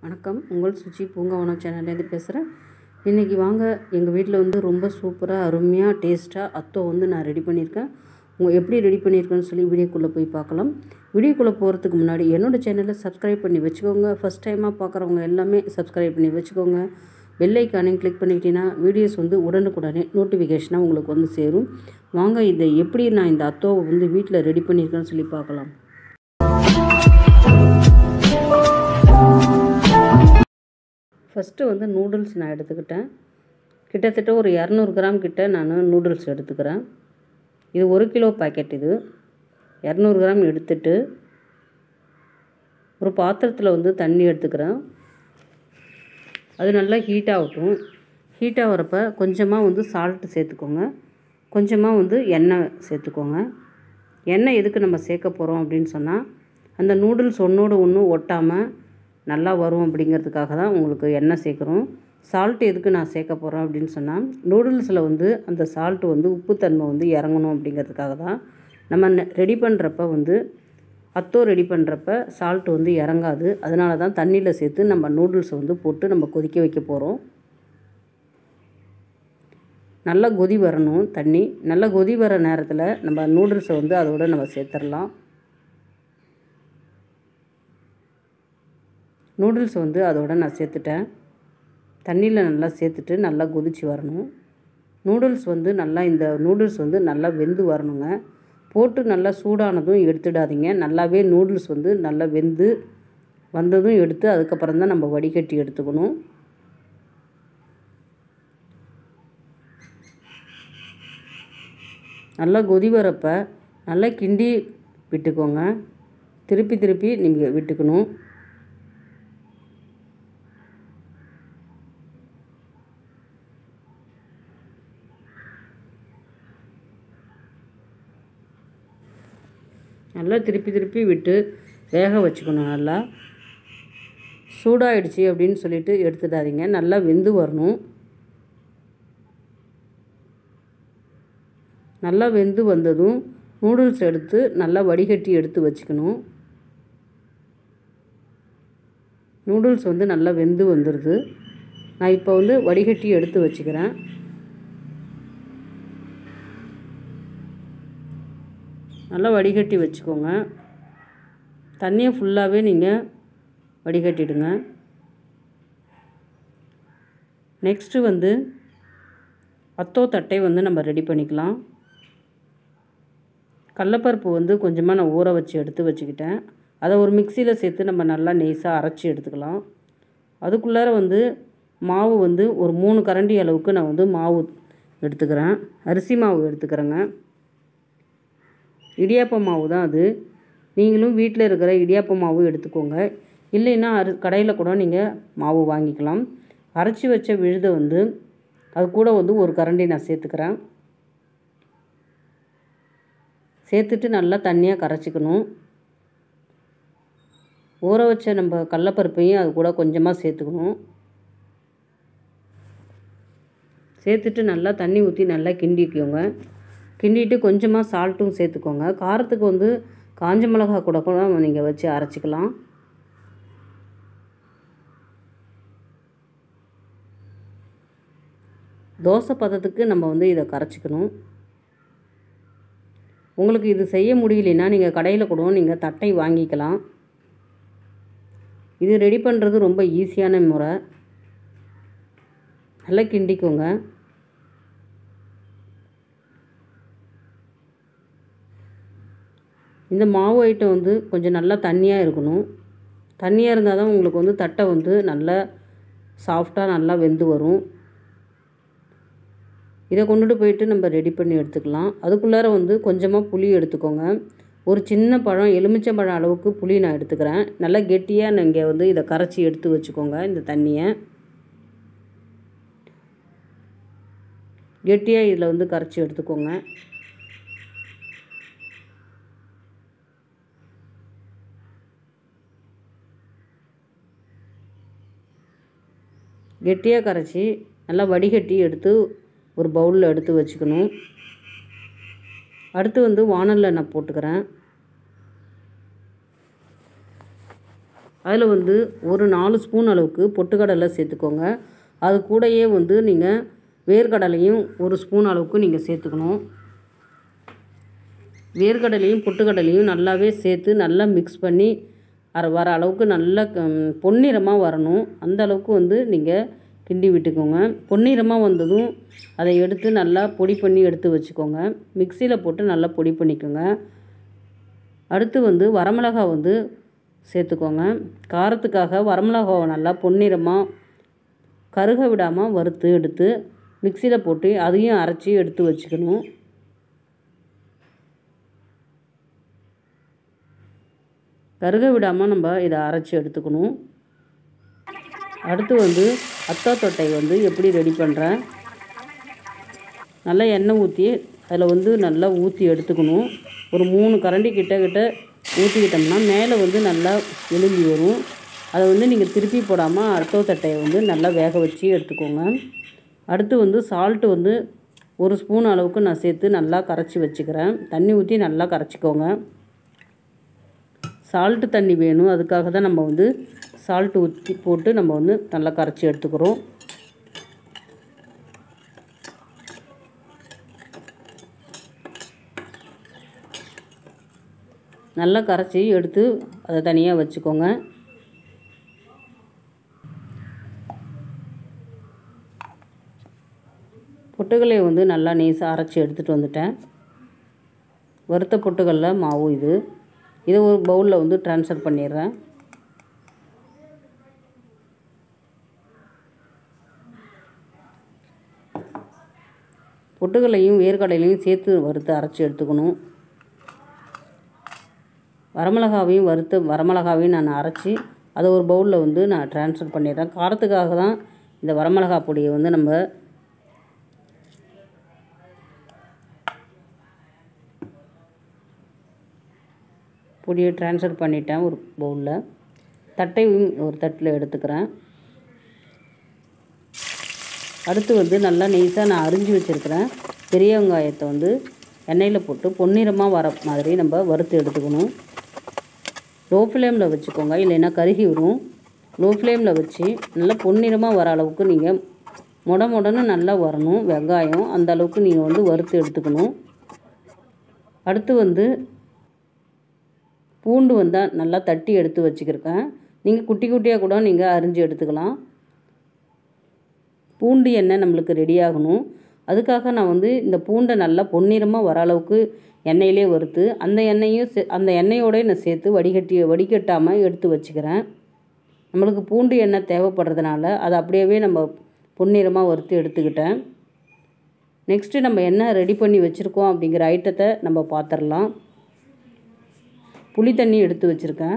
வணக்கம் உங்கள் சுச்சி பூங்காவனம் சேனல்லேருந்து பேசுகிறேன் இன்றைக்கி வாங்க எங்கள் வீட்டில் வந்து ரொம்ப சூப்பராக அருமையாக டேஸ்ட்டாக அத்தோ வந்து நான் ரெடி பண்ணியிருக்கேன் உங்கள் எப்படி ரெடி பண்ணியிருக்கேன்னு சொல்லி வீடியோக்குள்ளே போய் பார்க்கலாம் வீடியோக்குள்ளே போகிறதுக்கு முன்னாடி என்னோடய சேனலை சப்ஸ்கிரைப் பண்ணி வச்சுக்கோங்க ஃபஸ்ட் டைமாக பார்க்குறவங்க எல்லாமே சப்ஸ்கிரைப் பண்ணி வச்சுக்கோங்க பெல் ஐக்கானையும் கிளிக் பண்ணிக்கிட்டீங்கன்னா வீடியோஸ் வந்து உடனுக்குடனே நோட்டிஃபிகேஷனாக உங்களுக்கு வந்து சேரும் வாங்க இதை எப்படி நான் இந்த அத்தோவை வந்து வீட்டில் ரெடி பண்ணியிருக்கேன்னு சொல்லி பார்க்கலாம் ஃபஸ்ட்டு வந்து நூடுல்ஸ் நான் எடுத்துக்கிட்டேன் கிட்டத்தட்ட ஒரு இரநூறு கிராம் கிட்ட நான் நூடுல்ஸ் எடுத்துக்கிறேன் இது ஒரு கிலோ பாக்கெட் இது இரநூறு கிராம் எடுத்துட்டு ஒரு பாத்திரத்தில் வந்து தண்ணி எடுத்துக்கிறேன் அது நல்லா ஹீட் ஆகட்டும் ஹீட் ஆகிறப்ப கொஞ்சமாக வந்து சால்ட்டு சேர்த்துக்கோங்க கொஞ்சமாக வந்து எண்ணெய் சேர்த்துக்கோங்க எண்ணெய் எதுக்கு நம்ம சேர்க்க போகிறோம் அப்படின்னு சொன்னால் அந்த நூடுல்ஸ் ஒன்றோடு ஒன்று ஒட்டாமல் நல்லா வரும் அப்படிங்கிறதுக்காக தான் உங்களுக்கு எண்ணெய் சேர்க்குறோம் சால்ட் எதுக்கு நான் சேர்க்க போகிறேன் அப்படின்னு சொன்னால் நூடுல்ஸில் வந்து அந்த சால்ட்டு வந்து உப்புத்தன்மை வந்து இறங்கணும் அப்படிங்கிறதுக்காக தான் நம்ம ரெடி பண்ணுறப்ப வந்து அத்தோ ரெடி பண்ணுறப்ப சால்ட் வந்து இறங்காது அதனால தான் தண்ணியில் சேர்த்து நம்ம நூடுல்ஸை வந்து போட்டு நம்ம கொதிக்க வைக்க போகிறோம் நல்லா கொதி வரணும் தண்ணி நல்லா கொதி வர நேரத்தில் நம்ம நூடுல்ஸை வந்து அதோட நம்ம சேர்த்துடலாம் நூடுல்ஸ் வந்து அதோட நான் சேர்த்துட்டேன் தண்ணியில் நல்லா சேர்த்துட்டு நல்லா கொதித்து வரணும் நூடுல்ஸ் வந்து நல்லா இந்த நூடுல்ஸ் வந்து நல்லா வெந்து வரணுங்க போட்டு நல்லா சூடானதும் எடுத்துடாதீங்க நல்லாவே நூடுல்ஸ் வந்து நல்லா வெந்து வந்ததும் எடுத்து அதுக்கப்புறம் தான் நம்ம வடிகட்டி எடுத்துக்கணும் நல்லா கொதி வரப்போ நல்லா கிண்டி விட்டுக்கோங்க திருப்பி திருப்பி நீங்கள் விட்டுக்கணும் நல்லா திருப்பி திருப்பி விட்டு வேக வச்சுக்கணும் நல்லா சூடாயிடுச்சு அப்படின்னு சொல்லிட்டு எடுத்துடாதீங்க நல்லா வெந்து வரணும் நல்லா வெந்து வந்ததும் நூடுல்ஸ் எடுத்து நல்லா வடிகட்டி எடுத்து வச்சுக்கணும் நூடுல்ஸ் வந்து நல்லா வெந்து வந்துடுது நான் இப்போ வந்து வடிகட்டி எடுத்து வச்சுக்கிறேன் நல்லா வடிகட்டி வச்சுக்கோங்க தண்ணியை ஃபுல்லாகவே நீங்கள் வடிகட்டிடுங்க நெக்ஸ்ட்டு வந்து அத்தோ தட்டை வந்து நம்ம ரெடி பண்ணிக்கலாம் கடலப்பருப்பு வந்து கொஞ்சமாக நான் ஊற வச்சு எடுத்து வச்சுக்கிட்டேன் அதை ஒரு மிக்சியில் சேர்த்து நம்ம நல்லா நெய்ஸாக அரைச்சி எடுத்துக்கலாம் அதுக்குள்ளார வந்து மாவு வந்து ஒரு மூணு கரண்டி அளவுக்கு நான் வந்து மாவு எடுத்துக்கிறேன் அரிசி மாவு எடுத்துக்கிறேங்க இடியாப்ப மாவு தான் அது நீங்களும் வீட்டில் இருக்கிற இடியாப்ப மாவு எடுத்துக்கோங்க இல்லைன்னா அரு கடையில் கூட நீங்கள் மாவு வாங்கிக்கலாம் அரைச்சி வச்ச விழுதை வந்து அது கூட வந்து ஒரு கரண்டி நான் சேர்த்துக்கிறேன் சேர்த்துட்டு நல்லா தண்ணியாக கரைச்சிக்கணும் ஊற வச்ச நம்ம கடலப்பருப்பையும் அது கூட கொஞ்சமாக சேர்த்துக்கணும் சேர்த்துட்டு நல்லா தண்ணி ஊற்றி நல்லா கிண்டிக்கோங்க கிண்டிட்டு கொஞ்சமாக சால்ட்டும் சேர்த்துக்கோங்க காரத்துக்கு வந்து காஞ்ச மிளகா கூட கூட நீங்கள் வச்சு அரைச்சிக்கலாம் தோசை பதத்துக்கு நம்ம வந்து இதை கரைச்சிக்கணும் உங்களுக்கு இது செய்ய முடியலன்னா நீங்கள் கடையில் கூட நீங்கள் தட்டை வாங்கிக்கலாம் இது ரெடி பண்ணுறது ரொம்ப ஈஸியான முறை நல்லா கிண்டிக்கோங்க இந்த மாவு ஐட்டம் வந்து கொஞ்சம் நல்லா தண்ணியாக இருக்கணும் தண்ணியாக இருந்தால் தான் உங்களுக்கு வந்து தட்டை வந்து நல்லா சாஃப்டாக நல்லா வெந்து வரும் இதை கொண்டுட்டு போயிட்டு நம்ம ரெடி பண்ணி எடுத்துக்கலாம் அதுக்குள்ளார வந்து கொஞ்சமாக புளி எடுத்துக்கோங்க ஒரு சின்ன பழம் எலுமிச்சை பழம் அளவுக்கு புளி நான் எடுத்துக்கிறேன் நல்லா கெட்டியாக நீங்கள் வந்து இதை கரைச்சி எடுத்து வச்சுக்கோங்க இந்த தண்ணியை கெட்டியாக இதில் வந்து கரைச்சி எடுத்துக்கோங்க கெட்டியாக கரைச்சி நல்லா வடிகட்டி எடுத்து ஒரு பவுலில் எடுத்து வச்சுக்கணும் அடுத்து வந்து வானலில் நான் போட்டுக்கிறேன் அதில் வந்து ஒரு நாலு ஸ்பூன் அளவுக்கு பொட்டுக்கடலை சேர்த்துக்கோங்க அது கூடயே வந்து நீங்கள் வேர்க்கடலையும் ஒரு ஸ்பூன் அளவுக்கு நீங்கள் சேர்த்துக்கணும் வேர்க்கடலையும் பொட்டுக்கடலையும் நல்லாவே சேர்த்து நல்லா மிக்ஸ் பண்ணி அர வர அளவுக்கு நல்லா ம், பொன்னிறமாக வரணும் அந்த அளவுக்கு வந்து நீங்கள் கிண்டி விட்டுக்கோங்க பொன்னிறமாக வந்ததும் அதை எடுத்து நல்லா பொடி பண்ணி எடுத்து வச்சுக்கோங்க மிக்சியில் போட்டு நல்லா பொடி பண்ணிக்கோங்க அடுத்து வந்து வரமிளகா வந்து சேர்த்துக்கோங்க காரத்துக்காக வரமிளகாவை நல்லா பொன்னிறமாக கருக விடாமல் வறுத்து எடுத்து மிக்சியில் போட்டு அதையும் அரைச்சி எடுத்து வச்சுக்கணும் கருக விடாமல் நம்ம இதை அரைச்சி எடுத்துக்கணும் அடுத்து வந்து அத்தா தொட்டை வந்து எப்படி ரெடி பண்ணுறேன் நல்லா எண்ணெய் ஊற்றி அதில் வந்து நல்லா ஊற்றி எடுத்துக்கணும் ஒரு மூணு கரண்டி கிட்ட கிட்ட ஊற்றிக்கிட்டோம்னா மேலே வந்து நல்லா எலும்பி வரும் அதை வந்து நீங்கள் திருப்பி போடாமல் அத்தோ தட்டையை வந்து நல்லா வேக வச்சு எடுத்துக்கோங்க அடுத்து வந்து சால்ட்டு வந்து ஒரு ஸ்பூன் அளவுக்கு நான் சேர்த்து நல்லா கரைச்சி வச்சுக்கிறேன் தண்ணி ஊற்றி நல்லா கரைச்சிக்கோங்க சால்ட்டு தண்ணி வேணும் அதுக்காக தான் நம்ம வந்து சால்ட்டு ஊற்றி போட்டு நம்ம வந்து நல்லா கரைச்சி எடுத்துக்கிறோம் நல்லா கரைச்சி எடுத்து அதை தனியாக வச்சுக்கோங்க பொட்டுக்கல்லையை வந்து நல்லா நெய்ஸாக அரைச்சி எடுத்துகிட்டு வந்துட்டேன் வறுத்த பொட்டுக்கல்ல மாவு இது இதை ஒரு பவுலில் வந்து ட்ரான்ஸ்ஃபர் பண்ணிடுறேன் பொட்டுக்கல்லையும் வேர்க்கடலையும் சேர்த்து வறுத்து அரைச்சி எடுத்துக்கணும் வரமிளகாவையும் வறுத்து வரமிளகாவையும் நான் அரைச்சி அதை ஒரு பவுலில் வந்து நான் ட்ரான்ஸ்ஃபர் பண்ணிடுறேன் காரத்துக்காக தான் இந்த வரமிளகா பொடியை வந்து நம்ம பொடியை ட்ரான்ஸ்ஃபர் பண்ணிட்டேன் ஒரு பவுலில் தட்டையும் ஒரு தட்டில் எடுத்துக்கிறேன் அடுத்து வந்து நல்லா நெய்ஸாக நான் அரிஞ்சு வச்சுருக்கிறேன் பெரிய வெங்காயத்தை வந்து எண்ணெயில் போட்டு பொன்னிறமாக வர மாதிரி நம்ம வறுத்து எடுத்துக்கணும் லோ ஃப்ளேமில் வச்சுக்கோங்க இல்லைன்னா கருகி வரும் லோ ஃப்ளேமில் வச்சு நல்லா பொன்னிறமாக வர அளவுக்கு நீங்கள் முட முடன்னு நல்லா வரணும் வெங்காயம் அந்த அளவுக்கு நீங்கள் வந்து வறுத்து எடுத்துக்கணும் அடுத்து வந்து பூண்டு வந்தால் நல்லா தட்டி எடுத்து வச்சுக்கிருக்கேன் நீங்கள் குட்டி குட்டியாக கூட நீங்கள் அரிஞ்சு எடுத்துக்கலாம் பூண்டு எண்ணெய் நம்மளுக்கு ரெடி ஆகணும் அதுக்காக நான் வந்து இந்த பூண்டை நல்லா பொன்னிறமாக வர அளவுக்கு எண்ணெயிலே வறுத்து அந்த எண்ணெயும் சே அந்த எண்ணெயோடய நான் சேர்த்து வடிகட்டி வடிகட்டாமல் எடுத்து வச்சுக்கிறேன் நம்மளுக்கு பூண்டு எண்ணெய் தேவைப்படுறதுனால அதை அப்படியே நம்ம பொன்னிறமாக வறுத்து எடுத்துக்கிட்டேன் நெக்ஸ்ட்டு நம்ம என்ன ரெடி பண்ணி வச்சுருக்கோம் அப்படிங்கிற ஐட்டத்தை நம்ம பார்த்துடலாம் புளி தண்ணி எடுத்து வச்சுருக்கேன்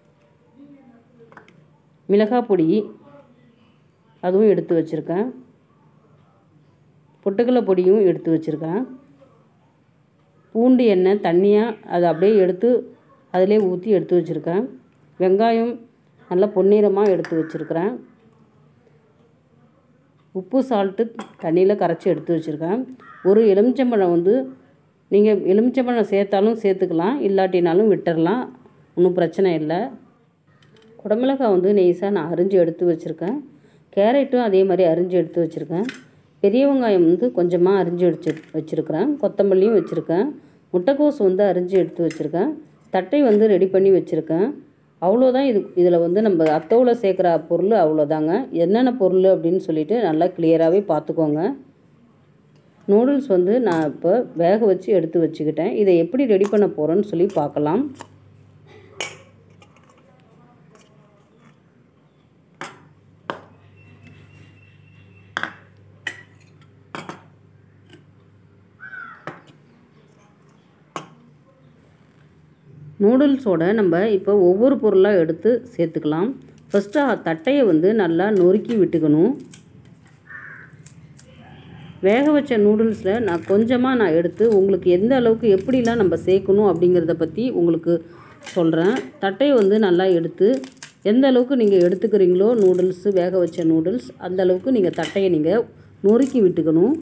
மிளகாய் பொடி அதுவும் எடுத்து வச்சுருக்கேன் பொட்டுக்கடலை பொடியும் எடுத்து வச்சுருக்கேன் பூண்டு எண்ணெய் தண்ணியாக அதை அப்படியே எடுத்து அதிலே ஊற்றி எடுத்து வச்சுருக்கேன் வெங்காயம் நல்லா பொன்னிறமாக எடுத்து வச்சுருக்கிறேன் உப்பு சால்ட்டு தண்ணியில் கரைச்சி எடுத்து வச்சுருக்கேன் ஒரு எலுமிச்சம்பழம் வந்து நீங்கள் எலுமிச்சம்பழம் சேர்த்தாலும் சேர்த்துக்கலாம் இல்லாட்டினாலும் விட்டுறலாம் ஒன்றும் பிரச்சனை இல்லை குடமிளகாய் வந்து நெய்ஸாக நான் அரிஞ்சு எடுத்து வச்சுருக்கேன் கேரட்டும் அதே மாதிரி அரிஞ்சு எடுத்து வச்சுருக்கேன் பெரிய வெங்காயம் வந்து கொஞ்சமாக அரிஞ்சு எடுத்து வச்சுருக்கிறேன் கொத்தமல்லியும் வச்சுருக்கேன் முட்டைக்கோஸ் வந்து அரிஞ்சு எடுத்து வச்சுருக்கேன் தட்டை வந்து ரெடி பண்ணி வச்சுருக்கேன் அவ்வளோதான் இது இதில் வந்து நம்ம அத்தோவில் சேர்க்குற பொருள் அவ்வளோதாங்க என்னென்ன பொருள் அப்படின்னு சொல்லிட்டு நல்லா கிளியராகவே பார்த்துக்கோங்க நூடுல்ஸ் வந்து நான் இப்போ வேக வச்சு எடுத்து வச்சுக்கிட்டேன் இதை எப்படி ரெடி பண்ண போகிறேன்னு சொல்லி பார்க்கலாம் நூடுல்ஸோட நம்ம இப்போ ஒவ்வொரு பொருளாக எடுத்து சேர்த்துக்கலாம் ஃபஸ்ட்டு தட்டையை வந்து நல்லா நொறுக்கி விட்டுக்கணும் வேக வச்ச நூடுல்ஸில் நான் கொஞ்சமாக நான் எடுத்து உங்களுக்கு எந்த அளவுக்கு எப்படிலாம் நம்ம சேர்க்கணும் அப்படிங்கிறத பற்றி உங்களுக்கு சொல்கிறேன் தட்டையை வந்து நல்லா எடுத்து எந்த அளவுக்கு நீங்கள் எடுத்துக்கிறீங்களோ நூடுல்ஸு வேக வச்ச நூடுல்ஸ் அந்த அளவுக்கு நீங்கள் தட்டையை நீங்கள் நொறுக்கி விட்டுக்கணும்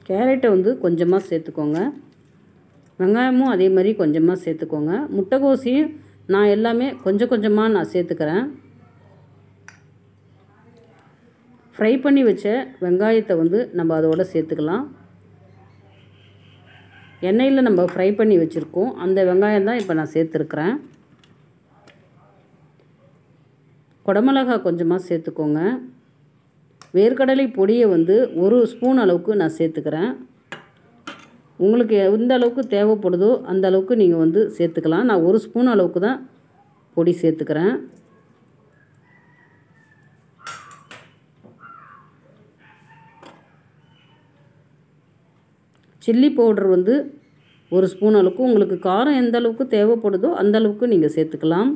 கேரட்டை வந்து கொஞ்சமாக சேர்த்துக்கோங்க வெங்காயமும் அதே மாதிரி கொஞ்சமாக சேர்த்துக்கோங்க முட்டைகோஸையும் நான் எல்லாமே கொஞ்சம் கொஞ்சமாக நான் சேர்த்துக்கிறேன் ஃப்ரை பண்ணி வச்ச வெங்காயத்தை வந்து நம்ம அதோட சேர்த்துக்கலாம் எண்ணெயில் நம்ம ஃப்ரை பண்ணி வச்சுருக்கோம் அந்த வெங்காயம் தான் இப்போ நான் சேர்த்துருக்குறேன் குடமிளகா கொஞ்சமாக சேர்த்துக்கோங்க வேர்க்கடலை பொடியை வந்து ஒரு ஸ்பூன் அளவுக்கு நான் சேர்த்துக்கிறேன் உங்களுக்கு எந்த அளவுக்கு தேவைப்படுதோ அந்த அளவுக்கு நீங்கள் வந்து சேர்த்துக்கலாம் நான் ஒரு ஸ்பூன் அளவுக்கு தான் பொடி சேர்த்துக்கிறேன் சில்லி பவுடர் வந்து ஒரு ஸ்பூன் அளவுக்கு உங்களுக்கு காரம் எந்த அளவுக்கு தேவைப்படுதோ அந்த அளவுக்கு நீங்கள் சேர்த்துக்கலாம்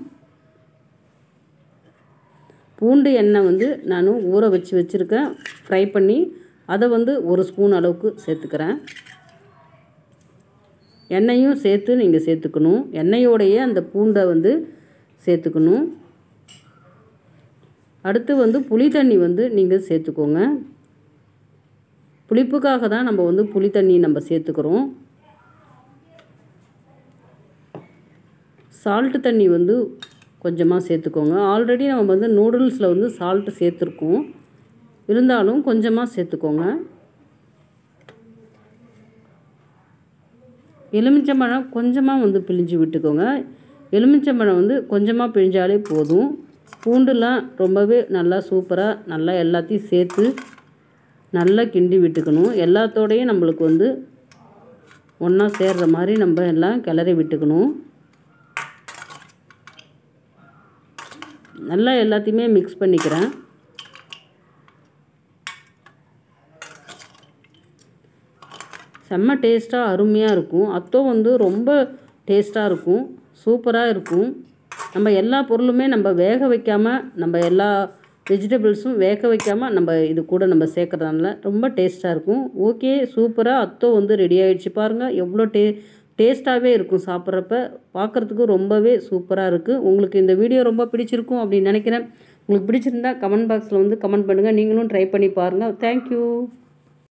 பூண்டு எண்ணெய் வந்து நான் ஊற வச்சு வச்சுருக்கேன் ஃப்ரை பண்ணி அதை வந்து ஒரு ஸ்பூன் அளவுக்கு சேர்த்துக்கிறேன் எண்ணெயும் சேர்த்து நீங்கள் சேர்த்துக்கணும் எண்ணெயோடையே அந்த பூண்டை வந்து சேர்த்துக்கணும் அடுத்து வந்து புளி தண்ணி வந்து நீங்கள் சேர்த்துக்கோங்க புளிப்புக்காக தான் நம்ம வந்து புளி தண்ணி நம்ம சேர்த்துக்கிறோம் சால்ட்டு தண்ணி வந்து கொஞ்சமாக சேர்த்துக்கோங்க ஆல்ரெடி நம்ம வந்து நூடுல்ஸில் வந்து சால்ட்டு சேர்த்துருக்கோம் இருந்தாலும் கொஞ்சமாக சேர்த்துக்கோங்க எலுமிச்சம்பழம் கொஞ்சமாக வந்து பிழிஞ்சு விட்டுக்கோங்க எலுமிச்சம்பழம் வந்து கொஞ்சமாக பிழிஞ்சாலே போதும் பூண்டுலாம் ரொம்பவே நல்லா சூப்பராக நல்லா எல்லாத்தையும் சேர்த்து நல்லா கிண்டி விட்டுக்கணும் எல்லாத்தோடையும் நம்மளுக்கு வந்து ஒன்றா சேர்ற மாதிரி நம்ம எல்லாம் கிளறி விட்டுக்கணும் நல்லா எல்லாத்தையுமே மிக்ஸ் பண்ணிக்கிறேன் செம்ம டேஸ்ட்டாக அருமையாக இருக்கும் அத்தோ வந்து ரொம்ப டேஸ்ட்டாக இருக்கும் சூப்பராக இருக்கும் நம்ம எல்லா பொருளுமே நம்ம வேக வைக்காமல் நம்ம எல்லா வெஜிடபிள்ஸும் வேக வைக்காமல் நம்ம இது கூட நம்ம சேர்க்குறதுனால ரொம்ப டேஸ்ட்டாக இருக்கும் ஓகே சூப்பராக அத்தோ வந்து ரெடி ஆகிடுச்சு பாருங்கள் எவ்வளோ டே டேஸ்ட்டாகவே இருக்கும் சாப்பிட்றப்ப பார்க்குறதுக்கு ரொம்பவே சூப்பராக இருக்குது உங்களுக்கு இந்த வீடியோ ரொம்ப பிடிச்சிருக்கும் அப்படின்னு நினைக்கிறேன் உங்களுக்கு பிடிச்சிருந்தா கமெண்ட் பாக்ஸில் வந்து கமெண்ட் பண்ணுங்கள் நீங்களும் ட்ரை பண்ணி பாருங்கள் தேங்க்யூ